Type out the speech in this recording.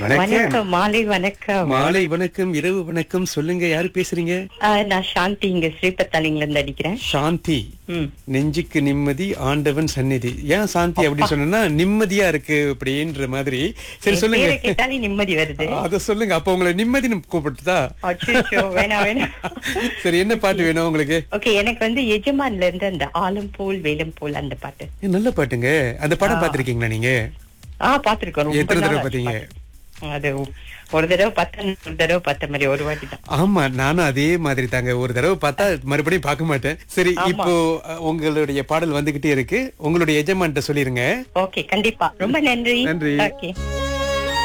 வணக்கம் வணக்கம் மாலை வணக்கம் மாலை வணக்கம் இரவு வணக்கம் சொல்லுங்க யாரு பேசுறீங்க ஆ, நான் சாந்தி இங்க ஸ்ரீபத்தாலிங்ல இருந்து அடிக்கிறேன் சாந்தி ம். நெஞ்சுக்கு நிம்மதி ஆண்டவன் சந்நிதி ஏன் சாந்தி அப்படி சொன்னா நிம்மதியா இருக்கு அப்படின்ற மாதிரி சரி என் சொல்லுங்க பேரை கேட்டாலே நிம்மதி வருது அத சொல்லுங்க அப்ப உங்களை நிம்மதி கூப்பிட்டுதா அச்சோ வேணாம் வேணாம் சரி என்ன பாட்டு வேணும் உங்களுக்கு ஓகே எனக்கு வந்து எஜமான்ல இருந்து அந்த ஆலம் போல் வேலம் போல் அந்த பாட்டு ஏ, நல்ல பாட்டுங்க அந்த படம் பாத்திருக்கீங்களா நீங்க ஆ பாத்துருக்கோம் ரொம்ப எத்தனை தடவை நாள் ஆச்சு பாத்தீங்க? பாத்து. அது ஒரு தடவை பத்து ஒரு தடவை பத்த மாதிரி ஒரு வாட்டி தான் ஆமா நானும் அதே மாதிரி தாங்க ஒரு தடவை பார்த்தா மறுபடியும் பார்க்க மாட்டேன் சரி ஆமா. இப்போ அ, உங்களுடைய பாடல் வந்துகிட்டே இருக்கு உங்களுடைய எஜமான்ட்ட சொல்லிருங்க ஓகே கண்டிப்பா ரொம்ப நன்றி நன்றி. ஓகே